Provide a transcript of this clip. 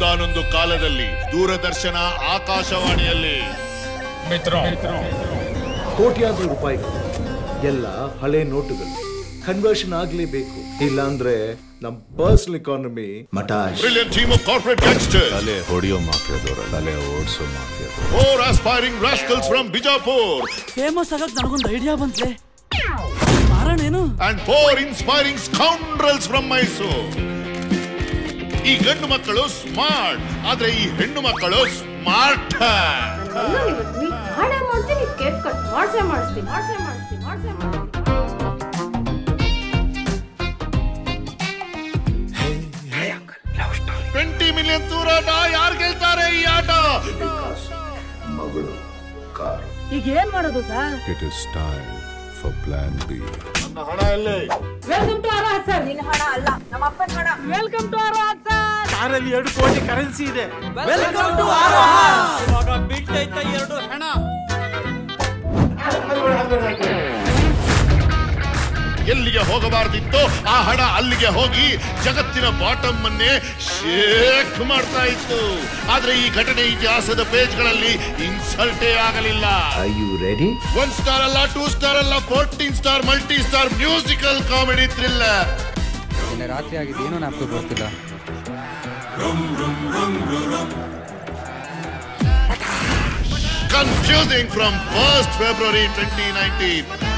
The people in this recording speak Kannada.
ಒಂದಾನೊಂದು ಕಾಲದಲ್ಲಿ ದೂರದರ್ಶನ ಆಕಾಶವಾಣಿಯಲ್ಲಿ ಕೋಟ್ಯಾಂತರ ರೂಪಾಯಿಗಳು ಎಲ್ಲ ಹಳೆ ನೋಟುಗಳು ಕನ್ವರ್ಷನ್ ಆಗ್ಲೇಬೇಕು ಇಲ್ಲಾಂದ್ರೆ ನಮ್ ಪರ್ಸನಲ್ ಇಕಾನಮಿ ಮಟಾಶ್ brilliant team of corporate gangsters ತಲೆ ಹೊಡೆಯೋ ಮಾಫಿಯಾದವ್ರ ತಲೆ ಓಡಿಸೋ ಮಾಫಿಯಾದವ್ರು four aspiring rascals from Bijapur famous ಆಗಕ್ ನನಗೊಂದು ಐಡಿಯಾ ಬಂತ್ಲೆ ಮಾರಣೇನು and four inspiring scoundrels from Mysore ಈ ಗಂಡು ಮಕ್ಕಳು ಸ್ಮಾರ್ಟ್ ಆದ್ರೆ ಈ ಹೆಣ್ಣು ಮಕ್ಕಳು ಸ್ಮಾರ್ಟ್ ಹಾಡೆ ಮಾಡ್ತೀನಿ ಕೇಕ್ ಕಟ್ ಮಾಡ್ಸೇ ಮಾಡಿಸ್ತೀನಿ ಮಾಡ್ಸೇ ಮಾಡಿಸ್ತೀನಿ ಮಾಡ್ಸೇ ಮಾಡಿಸ್ತೀನಿ ಟ್ವೆಂಟಿ ಮಿಲಿಯನ್ ತೂರಾಟ ಯಾರು ಗೆಲ್ತಾರೆ ಈ ಆಟ ಈಗ ಏನ್ ಮಾಡೋದು sir it is time for plan B welcome to our sir ನಿನ್ನ ಹಣ ಅಲ್ಲ ನಮ್ಮ ಅಪ್ಪನ ಹಣ ವೆಲ್ಕಮ್ ಟು ಆರ್ ಸರ್ ಕಾರಲ್ಲಿ ಎರಡು ಕೋಟಿ ಕರೆನ್ಸಿ ಇದೆ ವೆಲ್ಕಮ್ ಟು ಆರ್ ಇವಾಗ ಬೀಳ್ತೈತ ಎರಡು ಹಣ ಎಲ್ಲಿಗೆ ಹೋಗಬಾರ್ದಿತ್ತೋ ಆ ಹಣ ಅಲ್ಲಿಗೆ ಹೋಗಿ ಜಗತ್ತಿನ ಬಾಟಮ್ ಅನ್ನೇ ಶೇಕ್ ಮಾಡ್ತಾ ಇತ್ತು ಆದ್ರೆ ಈ ಘಟನೆ ಇತಿಹಾಸದ ಪೇಜ್ಗಳಲ್ಲಿ ಇನ್ಸಲ್ಟೇ ಆಗಲಿಲ್ಲ I you ready one star ಅಲ್ಲ ಟೂ ಸ್ಟಾರ್ ಅಲ್ಲ fourteen star multi star musical comedy thriller ನಿನ್ನೆ ರಾತ್ರಿ ಆಗಿದ್ದು ಏನೂ ಜ್ಞಾಪಕ ಬರ್ತಿಲ್ಲ confusing from 1st February 2019